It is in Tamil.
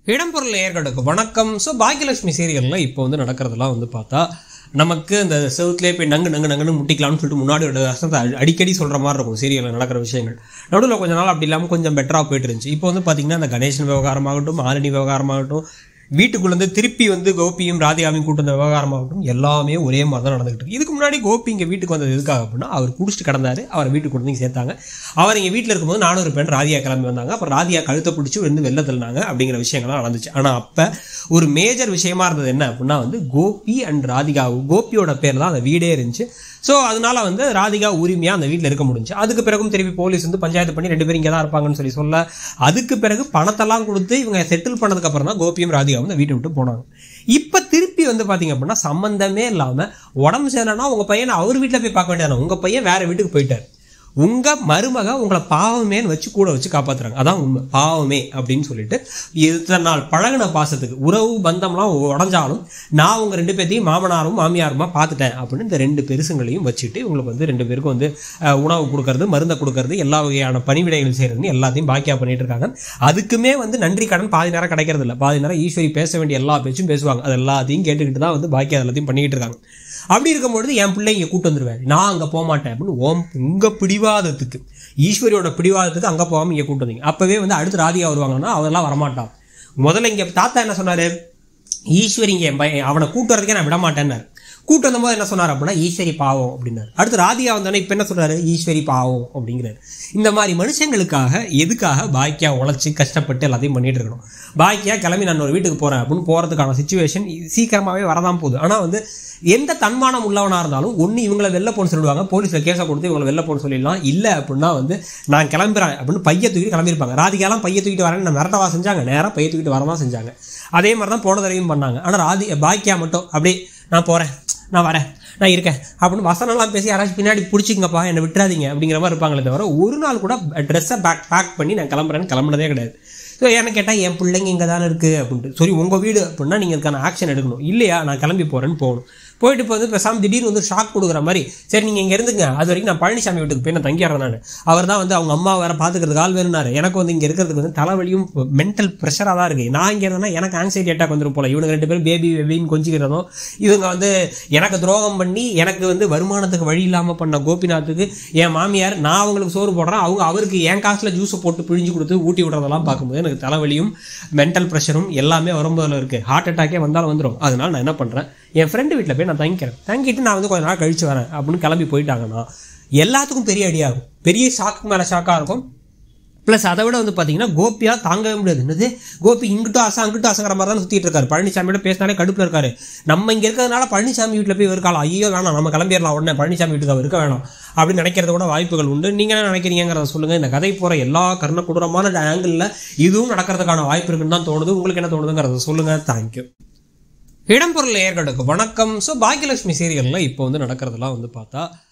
இடம்பொருள் நேயர்களுக்கு வணக்கம் ஸோ பாக்கியலட்சுமி சீரியலில் இப்போ வந்து நடக்கிறதெல்லாம் வந்து பார்த்தா நமக்கு அந்த செவுத்துலேயே போய் நங்கு நங்கு நங்குன்னு முட்டிக்கலாம்னு சொல்லிட்டு முன்னாடி ஒரு வருஷத்தை அடி- அடிக்கடி சொல்கிற மாதிரி இருக்கும் சீரியலில் நடக்கிற விஷயங்கள் நடுவில் கொஞ்ச நாள் அப்படி இல்லாமல் கொஞ்சம் பெட்டராக போயிட்டு இருந்துச்சு இப்போ வந்து பார்த்தீங்கன்னா அந்த கணேசன் விவகாரமாகட்டும் ஆரணி விவகாரமாகட்டும் வீட்டுக்குள்ளேருந்து திருப்பி வந்து கோபியும் ராதிகாவையும் கூட்டு வந்த விவகாரமாகட்டும் எல்லாமே ஒரே மாதிரி தான் நடந்துகிட்டு இருக்கு இதுக்கு முன்னாடி கோபி இங்கே வீட்டுக்கு வந்தது எதுக்காக அப்படின்னா அவர் குடிச்சிட்டு கிடந்தாரு அவரை வீட்டுக்கு கொண்டு வந்து இங்க சேர்த்தாங்க அவர் இங்கே வீட்டில் இருக்கும்போது நானும் ஒரு பெண் ராதியா கிளம்பி வந்தாங்க அப்புறம் ராதியா கழுத்தை பிடிச்சி வந்து வெளில தள்ளினாங்க அப்படிங்கிற விஷயங்கள்லாம் நடந்துச்சு ஆனால் அப்போ ஒரு மேஜர் விஷயமா இருந்தது என்ன அப்படின்னா வந்து கோபி அண்ட் ராதிகா கோபியோட பேர் தான் அந்த வீடே இருந்துச்சு ஸோ அதனால வந்து ராதிகா உரிமையாக அந்த வீட்டில் இருக்க முடிஞ்சு அதுக்கு பிறகும் திருப்பி போலீஸ் வந்து பஞ்சாயத்து பண்ணி ரெண்டு பேரும் இங்கே தான் இருப்பாங்கன்னு சொல்லி சொல்ல அதுக்கு பிறகு பணத்தெல்லாம் கொடுத்து இவங்க செட்டில் பண்ணதுக்கு அப்புறம் தான் கோபியும் ராதிகாவும் இந்த வீட்டை விட்டு போனாங்க இப்போ திருப்பி வந்து பார்த்தீங்க அப்படின்னா சம்மந்தமே இல்லாமல் உடம்பு சரியில்லைன்னா உங்கள் பையனை அவர் வீட்டில் போய் பார்க்க வேண்டியதானே உங்கள் பையன் வேற வீட்டுக்கு போயிட்டார் உங்க மருமக உங்களை பாவமேன்னு வச்சு கூட வச்சு காப்பாத்துறாங்க அதான் உண்மை பாவமே அப்படின்னு சொல்லிட்டு இத்தனை நாள் பழகுன பாசத்துக்கு உறவு பந்தம்லாம் உடஞ்சாலும் நான் உங்க ரெண்டு பேர்த்தையும் மாமனாரும் மாமியாருமா பார்த்துட்டேன் அப்படின்னு இந்த ரெண்டு பெருசுங்களையும் வச்சுட்டு இவங்களுக்கு வந்து ரெண்டு பேருக்கும் வந்து அஹ், உணவு கொடுக்கறது மருந்தை கொடுக்கறது எல்லா வகையான பணிவிடைகள் செய்யறதுன்னு எல்லாத்தையும் பாக்கியா பண்ணிட்டு இருக்காங்க அதுக்குமே வந்து நன்றி கடன் பாதி நேரம் கிடைக்கிறது இல்லை பாதி நேரம் ஈஸ்வரி பேச வேண்டிய எல்லா பேச்சும் பேசுவாங்க அது எல்லாத்தையும் கேட்டுக்கிட்டு தான் வந்து பாக்கியா எல்லாத்தையும் பண்ணிக்கிட்டு இருக்காங்க அப்படி இருக்கும்பொழுது என் பிள்ளை இங்கே கூட்டு வந்துருவேன் நான் அங்கே போக மாட்டேன் அப்படின்னு ஓம் உங்கள் பிடிவாதத்துக்கு ஈஸ்வரியோட பிடிவாதத்துக்கு அங்கே போகாமல் இங்கே கூட்டு வந்தீங்க அப்போவே வந்து அடுத்து ராதிகா வருவாங்கன்னா அவரெல்லாம் வரமாட்டான் முதல்ல இங்கே தாத்தா என்ன சொன்னார் ஈஸ்வரி இங்கே என் பையன் அவனை கூட்டு வரதுக்கே நான் விட மாட்டேன்னாரு கூட்டு வந்தபோது என்ன சொன்னார் அப்படின்னா ஈஸ்வரி பாவம் அப்படின்னாரு அடுத்து ராதிகா வந்தோடனே இப்போ என்ன சொல்றாரு ஈஸ்வரி பாவம் அப்படிங்கிறாரு இந்த மாதிரி மனுஷங்களுக்காக எதுக்காக பாக்கியா உழைச்சி கஷ்டப்பட்டு எல்லாத்தையும் பண்ணிட்டு இருக்கணும் பாக்கியா கிளம்பி நான் ஒரு வீட்டுக்கு போறேன் அப்படின்னு போறதுக்கான சுச்சுவேஷன் சீக்கிரமாவே வரதான் போகுது ஆனா வந்து எந்த தன்மானம் உள்ளவனா இருந்தாலும் ஒன்று இவங்களை வெளில போன்னு சொல்லிடுவாங்க போலீஸில் கேஸை கொடுத்து இவங்களை வெளில போன்னு சொல்லிடலாம் இல்லை அப்படின்னா வந்து நான் கிளம்புறேன் அப்படின்னு பைய தூக்கிட்டு கிளம்பியிருப்பாங்க ராதிகாலாம் பைய தூக்கிட்டு வரேன்னு நான் மிரட்டவா செஞ்சாங்க நேராக பைய தூக்கிட்டு வரதான் செஞ்சாங்க அதே மாதிரி தான் போன தடவையும் பண்ணாங்க ஆனால் ராதி பாக்கியா மட்டும் அப்படியே நான் போகிறேன் நான் வரேன் நான் இருக்கேன் அப்படின்னு வசனம்லாம் பேசி யாராச்சும் பின்னாடி பிடிச்சிங்கப்பா என்னை விட்டுறாதீங்க அப்படிங்கிற மாதிரி இருப்பாங்களே தவிர ஒரு நாள் கூட ட்ரெஸ்ஸை பேக் பேக் பண்ணி நான் கிளம்புறேன்னு கிளம்புனதே கிடையாது ஸோ என்ன கேட்டால் என் பிள்ளைங்க இங்கே தானே இருக்குது அப்படின்ட்டு சரி உங்கள் வீடு அப்படின்னா நீங்கள் இதுக்கான ஆக்ஷன் எடுக்கணும் இல்லையா நான் கிளம்பி போகிறேன்னு போகணும் போயிட்டு இப்போ வந்து பேசாமல் திடீர்னு வந்து ஷாக் கொடுக்குற மாதிரி சரி நீங்கள் இங்கே இருந்துங்க அது வரைக்கும் நான் பழனிசாமி வீட்டுக்கு போய் நான் தங்கிடுறேன் நான் அவர் தான் வந்து அவங்க அம்மா வேறு பார்த்துக்கிறதுக்கு ஆள் வேணுனாரு எனக்கு வந்து இங்கே இருக்கிறதுக்கு வந்து தலைவலியும் மென்டல் ப்ரெஷராக தான் இருக்குது நான் இங்கே இருந்தேன்னா எனக்கு ஆங்ஸைட்டி அட்டாக் வந்துடும் போல இவனுங்க ரெண்டு பேரும் பேபி பேபின்னு கொஞ்சிக்கிறதும் இவங்க வந்து எனக்கு துரோகம் பண்ணி எனக்கு வந்து வருமானத்துக்கு வழி இல்லாமல் பண்ண கோபிநாத்துக்கு என் மாமியார் நான் அவங்களுக்கு சோறு போடுறேன் அவங்க அவருக்கு என் காசில் ஜூஸை போட்டு பிழிஞ்சு கொடுத்து ஊட்டி விடுறதெல்லாம் பார்க்கும்போது எனக்கு தலைவலியும் மென்டல் ப்ரெஷரும் எல்லாமே வரும்போதில் இருக்குது ஹார்ட் அட்டாக்கே வந்தாலும் வந்துடும் அதனால நான் என்ன பண்ணுறேன் என் ஃப்ரெண்டு வீட்டில் போய் நான் தங்கிக்கிறேன் தங்கிட்டு நான் வந்து கொஞ்ச நாள் கழிச்சு வரேன் அப்படின்னு கிளம்பி போயிட்டாங்கன்னா எல்லாத்துக்கும் பெரிய அடியாகும் பெரிய ஷாக்கு மேலே ஷாக்காக இருக்கும் ப்ளஸ் அதை விட வந்து பார்த்தீங்கன்னா கோபியா தாங்கவே முடியாது என்னது கோபி இங்கிட்டும் ஆசை அங்கிட்டும் ஆசைங்கிற மாதிரி தான் சுற்றிட்டு இருக்காரு பழனிசாமியோட பேசினாலே கடுப்பில் இருக்காரு நம்ம இங்கே இருக்கிறதுனால பழனிசாமி வீட்டில் போய் இருக்கலாம் ஐயோ வேணாம் நம்ம கிளம்பிடலாம் உடனே பழனிசாமி வீட்டுக்கு அவர் இருக்க வேணாம் அப்படின்னு நினைக்கிறது கூட வாய்ப்புகள் உண்டு நீங்கள் என்ன நினைக்கிறீங்கிறத சொல்லுங்கள் இந்த கதை போகிற எல்லா கர்ண கொடூரமான ஆங்கிளில் இதுவும் நடக்கிறதுக்கான வாய்ப்பு இருக்குன்னு தான் தோணுது உங்களுக்கு என்ன தோணுதுங்கிறத சொல்லுங்கள் தேங்க்யூ இடம்பொருள் நேயர்களுக்கு வணக்கம் ஸோ பாக்கியலட்சுமி சீரியலில் இப்போ வந்து நடக்கிறதெல்லாம் வந்து பார்த்தா